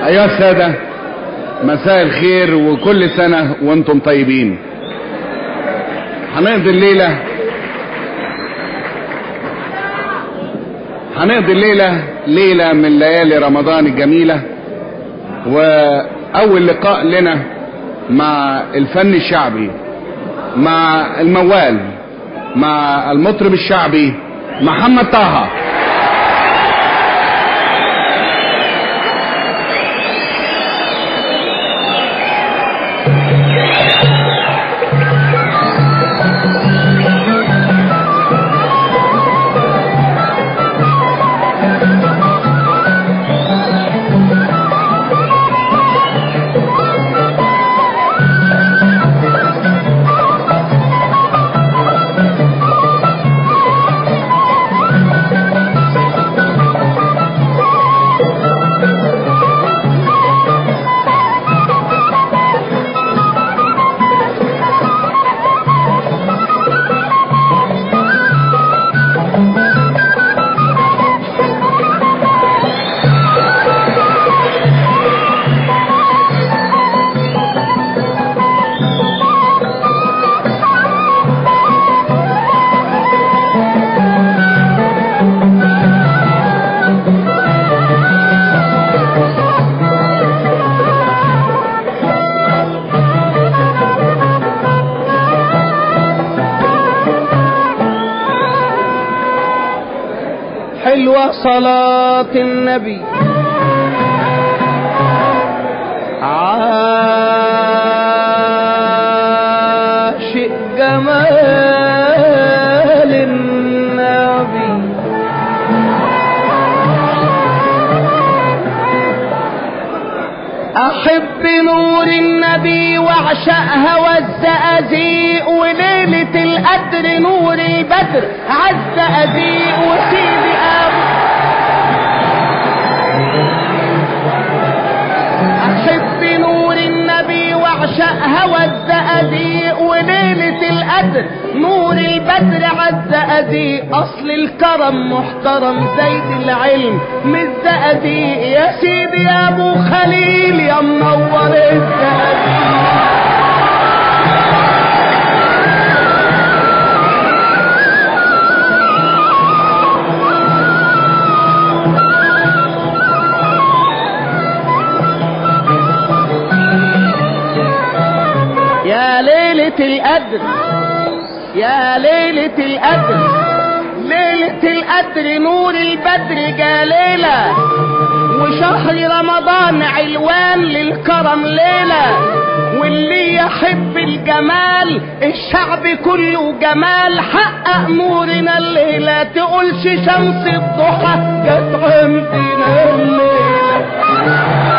أيها السادة مساء الخير وكل سنة وانتم طيبين هنقضي الليلة هنقضي الليلة ليلة من ليالي رمضان الجميلة وأول لقاء لنا مع الفن الشعبي مع الموال مع المطرب الشعبي محمد طه حلوة صلاة النبي عاشق جمال النبي أحب نور النبي واعشق هوى الزقازيق وليلة القدر نور البدر عالزقازيق وسيدي أبو أحب نور النبي واعشق هوى الزقازيق وليلة القدر نور البدر عالزقازيق أصل الكرم محترم زيد العلم من الزقازيق يا سيدي يا أبو خليل يا منور الزقازيق يا ليلة القدر يا ليلة القدر ليلة القدر نور البدر جليلة وشهر رمضان علوان للكرم ليلة واللي يحب الجمال الشعب كله جمال حقق نورنا الليلة تقولش شمس الضحى جت عندنا الليلة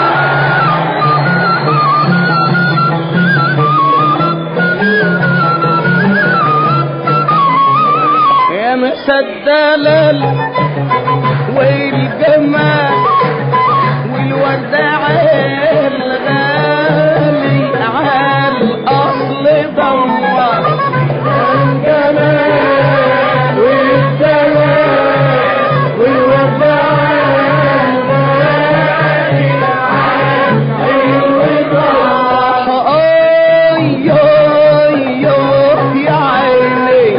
يا مسدلل والجمال والوردة عال غالي عال أصل دمر الجمال والجمال والوردة عال غالي عال الوضاح أي أي يا عيني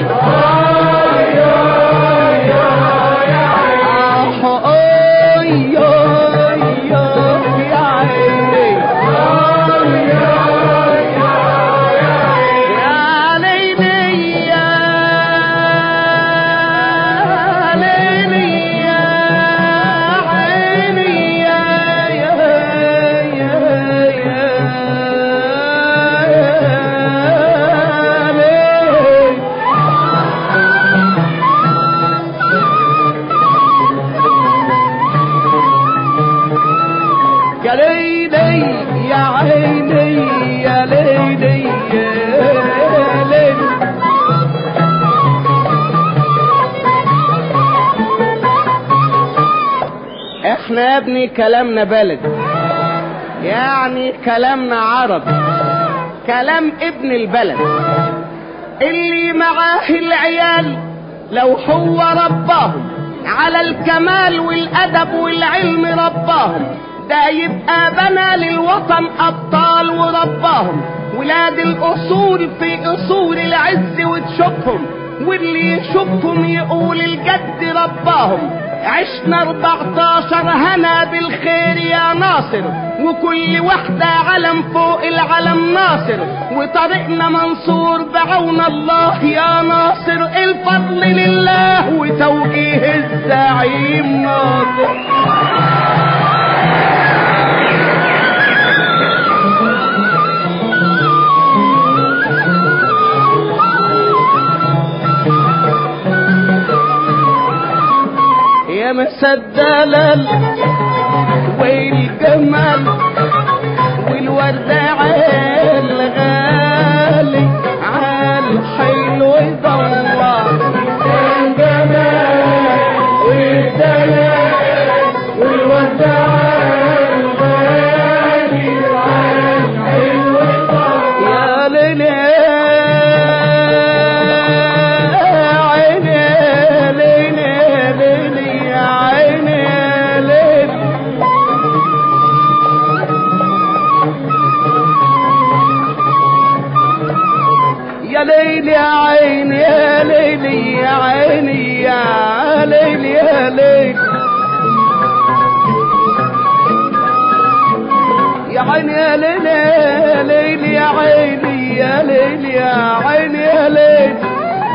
يا ليلي يا عيني يا ليلي يا ليلي احنا يا ابني كلامنا بلد يعني كلامنا عربي كلام ابن البلد اللي معاه العيال لو هو رباهم على الكمال والادب والعلم رباهم ده يبقى بنى للوطن ابطال ورباهم ولاد الاصول في اصول العز وتشوفهم واللي يشوفهم يقول الجد رباهم عشنا 14 هنا بالخير يا ناصر وكل واحدة علم فوق العلم ناصر وطريقنا منصور بعون الله يا ناصر الفضل لله وتوجيه الزعيم ناصر يا مسدلل والجمال والورد عال غالي عال حلو يدور الجمال والدلال والورد عال غالي عال حلو يدور يا ليلي عيني ليلي ليلي يا عيني ليلي يا ليلي يا عيني يا ليلي يا عيني يا ليلي يا ليلي يا عيني يا ليلي يا ليلي يا عيني يا ليلي يا عيني يا ليلي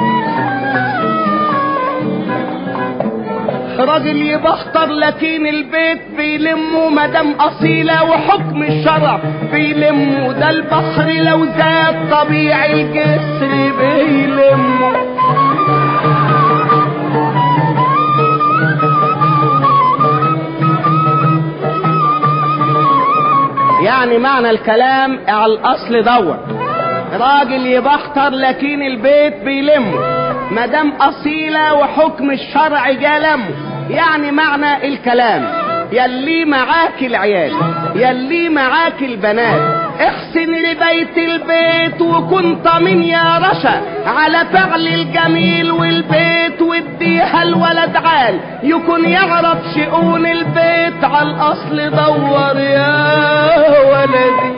راجل يبختر لكن البيت بيلمه مدام اصيله وحكم الشرع بيلمه ده البحر لو زاد طبيعي الجسر بيلمه يعني معنى الكلام على الاصل دور راجل يبختر لكن البيت بيلمه مدام اصيله وحكم الشرع جلمه يعني معنى الكلام يلي معاك العيال يلي معاك البنات احسن لبيت البيت وكن طمن يا رشا على فعل الجميل والبيت واديها الولد عال يكون يعرف شؤون البيت على الاصل دور يا ولدي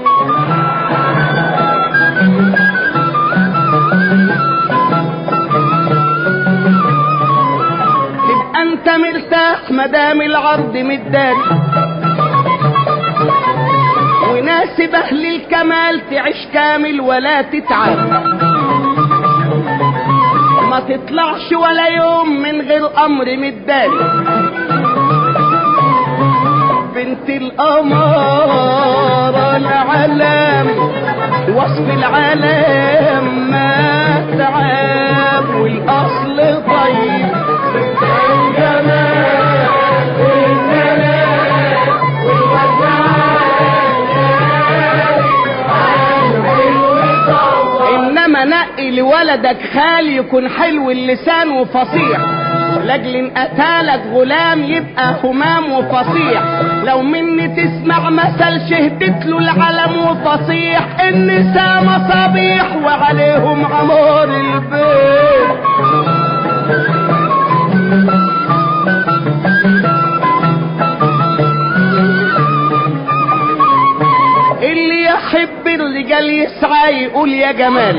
تبقى انت مرتاح مدام العرض مداري وناسب اهل الكمال تعيش كامل ولا تتعب ما تطلعش ولا يوم من غير امر مداري بنت القمر العلام وصف العالم ما تعب والاصل طيب الجمال والجلال انما نقي لولدك خال يكون حلو اللسان وفصيح لاجل ان اتالك غلام يبقى همام وفصيح لو مني تسمع مثل شهدت له العلم وفصيح النساء مصابيح وعليهم عمار البيت اللي يحب الرجال يسعى يقول يا جمال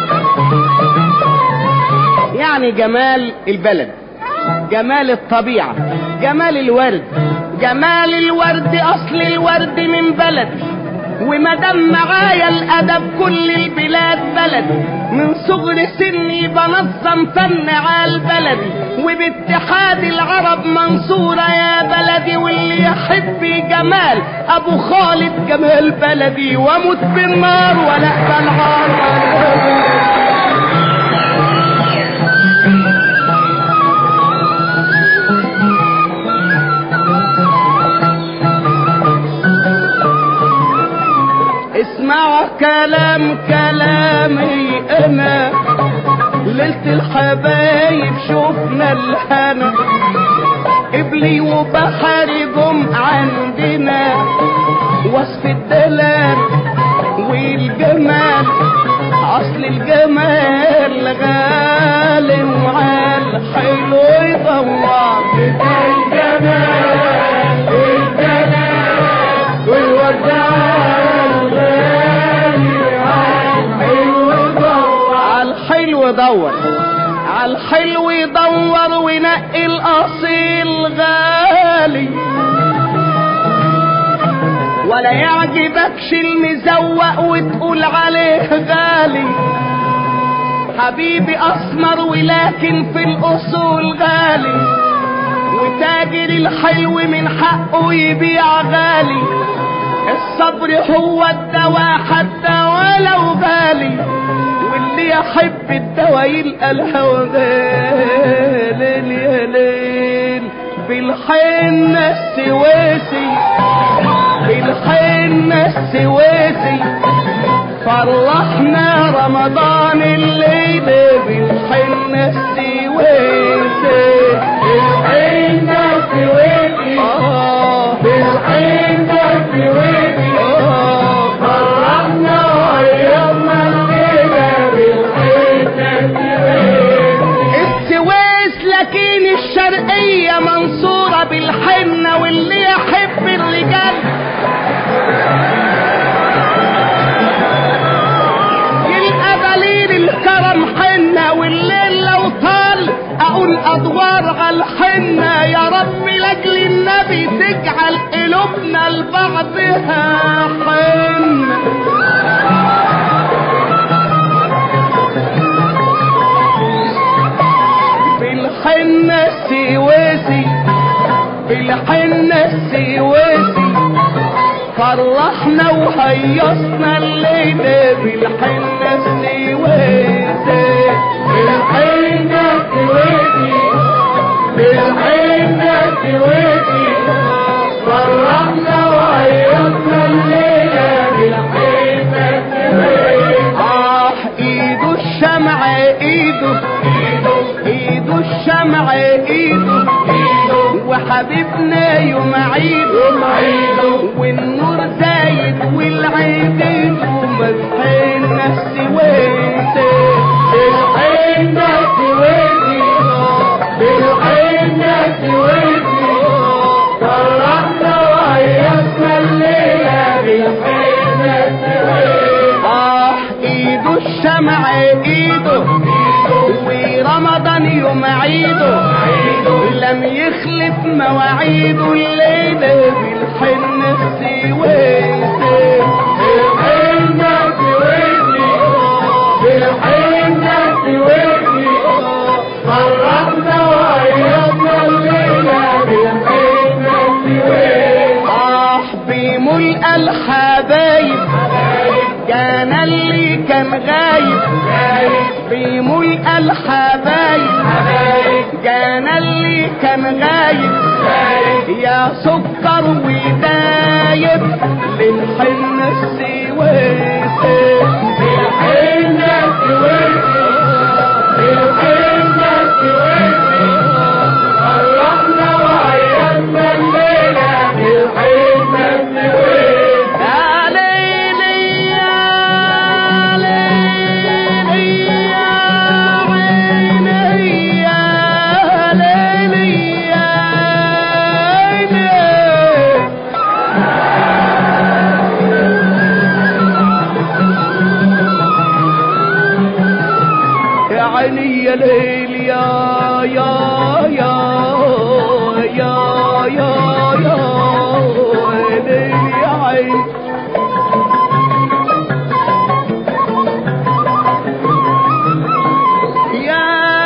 يعني جمال البلد جمال الطبيعة جمال الورد جمال الورد اصل الورد من بلد ومدام معايا الادب كل البلاد بلد من صغر سني بنظم فن على البلد وباتحاد العرب منصورة يا بلدي واللي يحب جمال ابو خالد جمال بلدي واموت بالنار ولا اقبل عار ولا اسمع كلام كلامي انا ليلة الحبايب شفنا الهنا قبلي وبحري جم عندنا وصف الدلال والجمال اصل الجمال غالي وعال حلو يدور الجمال الجمال الحلو دور على الحلو يدور وينقي الاصيل غالي ولا يعجبكش المزوق وتقول عليه غالي حبيبي اسمر ولكن في الاصول غالي وتاجر الحلو من حقه يبيع غالي الصبر هو الدواء حتى ولو غالي واللي يحب الدواء يلقى الهوى غالي يا ليل بالحنة السويسي بالحنة السويسي فرحنا رمضان الليلة بالحنة السويسي بالحنة السويسي آه بالحنة السويسي آه فرحنا ويومنا الليلة بالحنة السويسي السويس لكن الشرقية منصورة بالحنة واللي يحب الرجال يلقى دليل الكرم حنة والليل لو طال اقول ادوار على الحنة يا رب لاجل النبي تجعل قلوبنا لبعضها حنة بالحنة السويسي بالحنة السويسي فرحنا وهيصنا الليلة بالحنة السويسي بالحنة السويسي بالحنة السويسي فرحنا وعيطنا الليلة بالحنة السويسي آه ايده الشمع ايده ايده الشمع ايده وحبيبنا يوم عيده والنور زايد والعيد ومسحنا السويسي بالحنة السويسي بالحنة السويسي فرحنا وعيطنا الليلة بالحنة السويسي آه ايده الشمع ايده ورمضان يوم عيده لم يخلف مواعيده الليلة بالحنة السويسي بالحنة السويسي بالحنة السويسي فرحنا وعيطنا الليلة بالحنة السويسي آه بملقى الحبايب كان اللي كان غايب بملقى الحبايب كان اللي كان غايب يا سكر ودايب للحنة السويسي بالحنة السويسي بالحنة السويسي فرحنا وعيطنا الليلة بالحنة السويسي يا ليلي يا ليلي يا عيني يا ليلي يا عيني يا عيني يا ليل يا يا يا يا يا يا ليل يا عيني يا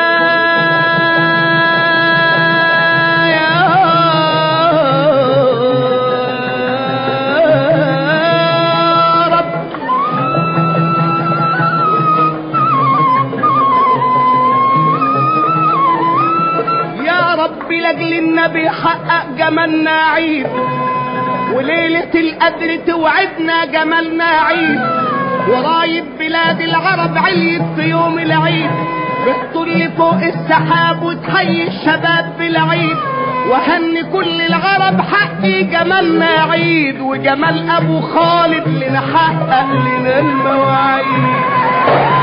يا رب يا رب لاجل النبي حقق جمالنا عيد وليلة القدر توعدنا جمالنا عيد وراية بلاد العرب عيد في يوم العيد بتطل فوق السحاب وتحيي الشباب بالعيد وهني كل العرب حقي جمالنا عيد وجمال ابو خالد لنحقق لنا المواعيد